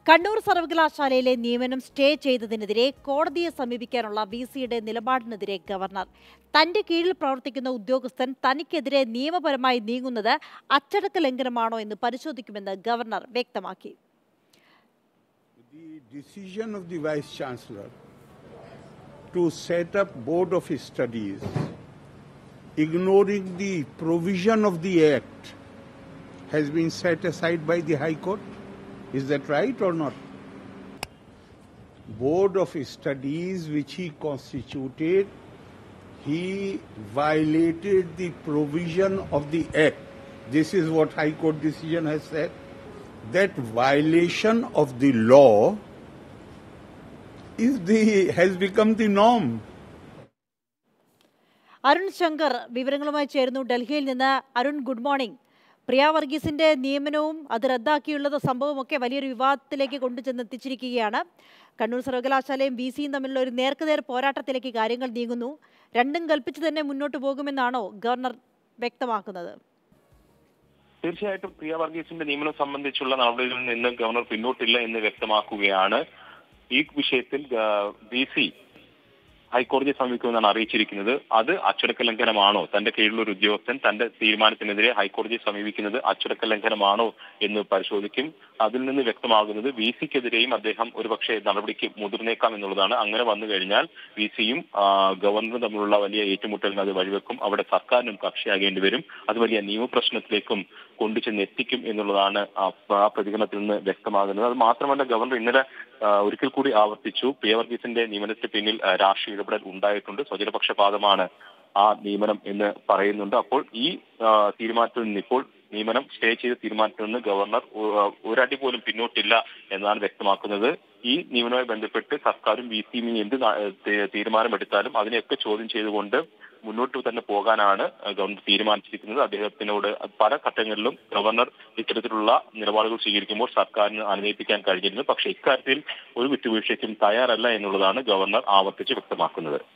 കണ്ണൂർ സർവകലാശാലയിലെ നിയമനം സ്റ്റേ ചെയ്തതിനെതിരെ കോടതിയെ സമീപിക്കാനുള്ള വി സിയുടെ നിലപാടിനെതിരെ ഗവർണർ തന്റെ കീഴിൽ പ്രവർത്തിക്കുന്ന ഉദ്യോഗസ്ഥൻ തനിക്കെതിരെ നിയമപരമായി നീങ്ങുന്നത് അച്ചടക്ക ലംഘനമാണോ എന്ന് പരിശോധിക്കുമെന്ന് ഗവർണർ വ്യക്തമാക്കി The decision of the Vice Chancellor to set up Board of Studies, ignoring the provision of the Act, has been set aside by the High Court. Is that right or not? Board of Studies, which he constituted, he violated the provision of the Act. This is what High Court decision has said. That violation of the law is the has become the norm. Arun Shankar വിവരങ്ങളുമായി ചേരുന്നു ഡൽഹിയിൽ നിന്ന് Arun good morning പ്രിയ വർഗീസിന്റെ നിയമനവും അത് റദ്ദാക്കിയുള്ള സംഭവമൊക്കെ വലിയൊരു വിവാദത്തിലേക്ക് കൊണ്ടുചെന്നെത്തിച്ചിരിക്കുകയാണ് Kannur സർവകലാശാലയും B സിയും തമ്മിലുള്ള ഒരു നേർക്കുനേർ പോരാട്ടത്തിലേക്ക് കാര്യങ്ങൾ നീങ്ങുന്നു രണ്ടും കൽപ്പിച്ച് തന്നെ മുന്നോട്ട് പോകുമെന്നാണോ ഗവർണർ വ്യക്തമാക്കുന്നത് തീർച്ചയായിട്ടും പ്രിയ വർഗീസിന്റെ നിയമനം സംബന്ധിച്ചുള്ള നടപടികളിൽ നിന്ന് ഗവർണർ പിന്നോട്ടില്ല എന്ന് വ്യക്തമാക്കുകയാണ് ഈ വിഷയത്തിൽ ബി സി ഹൈക്കോടതിയെ സമീപിക്കുമെന്നാണ് അറിയിച്ചിരിക്കുന്നത് അത് അച്ചടക്ക ലംഘനമാണോ തന്റെ കീഴിലുള്ള ഒരു ഉദ്യോഗസ്ഥൻ തന്റെ തീരുമാനത്തിനെതിരെ ഹൈക്കോടതിയെ സമീപിക്കുന്നത് അച്ചടക്ക ലംഘനമാണോ എന്ന് പരിശോധിക്കും അതിൽ നിന്ന് വ്യക്തമാകുന്നത് വി സിക്കെതിരെയും അദ്ദേഹം ഒരുപക്ഷെ നടപടിക്ക് മുതിർന്നേക്കാം എന്നുള്ളതാണ് അങ്ങനെ വന്നു കഴിഞ്ഞാൽ വി സിയും ഗവർണറും തമ്മിലുള്ള വലിയ ഏറ്റുമുട്ടലിന് അത് വഴിവെക്കും അവിടെ സർക്കാരിനും കക്ഷിയാകേണ്ടി വരും അത് വലിയ നിയമപ്രശ്നത്തിലേക്കും കൊണ്ടുചെന്ന് എത്തിക്കും എന്നുള്ളതാണ് ആ പ്രതികരണത്തിൽ നിന്ന് വ്യക്തമാകുന്നത് അത് മാത്രമല്ല ഗവർണർ ഇന്നലെ ഒരിക്കൽ കൂടി ആവർത്തിച്ചു പി വർഗീസിന്റെ നിയമനത്തിന് പിന്നിൽ രാഷ്ട്രീയ ഇടപെടൽ ഉണ്ടായിട്ടുണ്ട് സ്വജനപക്ഷപാതമാണ് ആ നിയമനം എന്ന് പറയുന്നുണ്ട് അപ്പോൾ ഈ തീരുമാനത്തിൽ നിന്ന് ഇപ്പോൾ നിയമനം സ്റ്റേ ചെയ്ത തീരുമാനത്തിൽ നിന്ന് ഗവർണർ ഒരടി പോലും പിന്നോട്ടില്ല എന്നാണ് വ്യക്തമാക്കുന്നത് ഈ നിയമനവുമായി ബന്ധപ്പെട്ട് സർക്കാരും വി സിയും എന്ത് തീരുമാനമെടുത്താലും അതിനെയൊക്കെ ചോദ്യം ചെയ്തുകൊണ്ട് മുന്നോട്ട് തന്നെ പോകാനാണ് ഗവർണർ തീരുമാനിച്ചിരിക്കുന്നത് അദ്ദേഹത്തിനോട് പല ഘട്ടങ്ങളിലും ഗവർണർ ഇത്തരത്തിലുള്ള നിലപാടുകൾ സ്വീകരിക്കുമ്പോൾ സർക്കാരിന് അനുനയിപ്പിക്കാൻ കഴിഞ്ഞിരുന്നു പക്ഷേ ഇക്കാര്യത്തിൽ ഒരു വിട്ടുവീഴ്ചയ്ക്കും തയ്യാറല്ല എന്നുള്ളതാണ് ഗവർണർ ആവർത്തിച്ച് വ്യക്തമാക്കുന്നത്